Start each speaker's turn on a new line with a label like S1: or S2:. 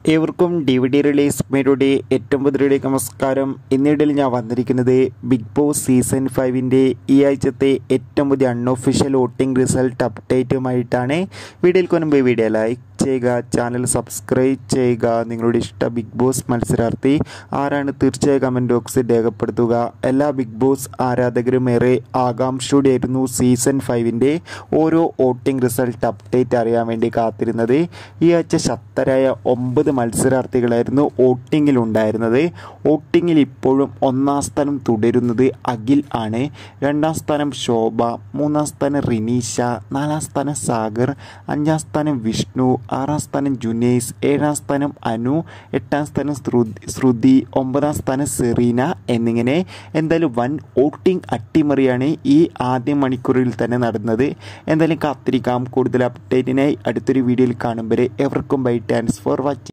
S1: ഏവർക്കും D V D release മേരുടെ ഏറ്റവും പുതിയയിലേക്ക് നമസ്കാരം ഇന്നിടയിൽ ഞാൻ വന്നിരിക്കുന്നത് ബിഗ് ബോസ് സീസൺ ഫൈവിൻ്റെ ഈ ആഴ്ചത്തെ ഏറ്റവും പുതിയ അൺഒഫീഷ്യൽ വോട്ടിംഗ് റിസൾട്ട് അപ്ഡേറ്റുമായിട്ടാണ് വീഡിയോയിൽ കൊണ്ടുപോയി വീഡിയോ ലൈക്ക് ചെയ്യുക ചാനൽ സബ്സ്ക്രൈബ് ചെയ്യുക നിങ്ങളുടെ ഇഷ്ട ബിഗ് ബോസ് മത്സരാർത്ഥി ആരാണ് തീർച്ചയായും കമൻറ്റ് ബോക്സിൽ രേഖപ്പെടുത്തുക എല്ലാ ബിഗ് ബോസ് ആരാധകരും ഏറെ ആകാംക്ഷയോടെയായിരുന്നു സീസൺ ഫൈവിൻ്റെ ഓരോ വോട്ടിംഗ് റിസൾട്ട് അപ്ഡേറ്റ് അറിയാൻ വേണ്ടി കാത്തിരുന്നത് ഈ ആഴ്ച ശക്തരായ ഒമ്പത് മത്സരാർത്ഥികളായിരുന്നു വോട്ടിങ്ങിൽ ഉണ്ടായിരുന്നത് വോട്ടിങ്ങിൽ ഇപ്പോഴും ഒന്നാം സ്ഥാനം തുടരുന്നത് അഖിൽ ആണ് രണ്ടാം സ്ഥാനം ശോഭ മൂന്നാം സ്ഥാനം റിനീഷ നാലാം സ്ഥാനം സാഗർ അഞ്ചാം സ്ഥാനം വിഷ്ണു ആറാം സ്ഥാനം ജുനൈസ് ഏഴാം സ്ഥാനം അനു എട്ടാം സ്ഥാനം ശ്രുതി ശ്രുതി ഒമ്പതാം സ്ഥാനം സെറീന എന്നിങ്ങനെ എന്തായാലും വൻ വോട്ടിംഗ് അട്ടിമറിയാണ് ഈ ആദ്യ മണിക്കൂറിൽ തന്നെ നടന്നത് എന്തായാലും കാത്തിരിക്കാം കൂടുതൽ അപ്ഡേറ്റിനായി അടുത്തൊരു വീഡിയോയിൽ കാണും വരെ എവർക്കും ബൈ താങ്ക്സ് ഫോർ വാച്ചിങ്